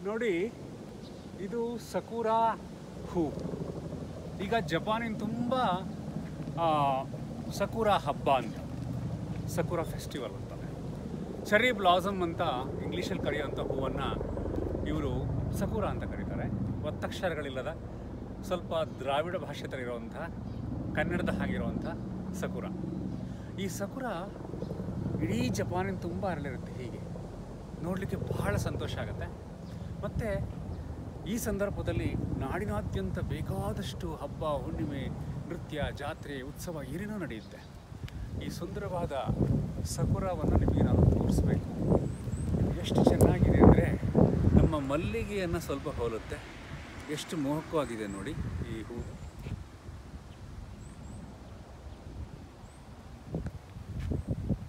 ನೋಡಿ ಇದು ಸಕೂರಾ ಹೂ ಈಗ ಜಪಾನಿನ ತುಂಬ ಸಕೂರಾ ಹಬ್ಬ ಅಂತ ಸಕೂರಾ ಫೆಸ್ಟಿವಲ್ ಅಂತಾರೆ ಚೆರಿ ಬ್ಲಾಸಮ್ ಅಂತ ಇಂಗ್ಲೀಷಲ್ಲಿ ಕರೆಯುವಂಥ ಹೂವನ್ನು ಇವರು ಸಕೂರಾ ಅಂತ ಕರೀತಾರೆ ಒತ್ತಕ್ಷರಗಳಿಲ್ಲದ ಸ್ವಲ್ಪ ದ್ರಾವಿಡ ಭಾಷೆ ಥರ ಇರುವಂಥ ಕನ್ನಡದ ಹಾಗಿರುವಂಥ ಸಕುರ ಈ ಸಕುರ ಇಡೀ ಜಪಾನಿನ ತುಂಬ ಅರಳಿರುತ್ತೆ ಹೀಗೆ ನೋಡಲಿಕ್ಕೆ ಬಹಳ ಸಂತೋಷ ಆಗುತ್ತೆ ಮತ್ತು ಈ ಸಂದರ್ಭದಲ್ಲಿ ನಾಡಿನಾದ್ಯಂತ ಬೇಕಾದಷ್ಟು ಹಬ್ಬ ಹುಣ್ಣಿಮೆ ನೃತ್ಯ ಜಾತ್ರೆ ಉತ್ಸವ ಏನೇನೋ ನಡೆಯುತ್ತೆ ಈ ಸುಂದರವಾದ ಸಕುರವನ್ನು ನಿಮಗೆ ನಾನು ತೋರಿಸ್ಬೇಕು ಎಷ್ಟು ಚೆನ್ನಾಗಿದೆ ಅಂದರೆ ನಮ್ಮ ಮಲ್ಲಿಗೆಯನ್ನು ಸ್ವಲ್ಪ ಹೋಲುತ್ತೆ ಎಷ್ಟು ಮೋಹಕವಾಗಿದೆ ನೋಡಿ ಈ ಹೂವು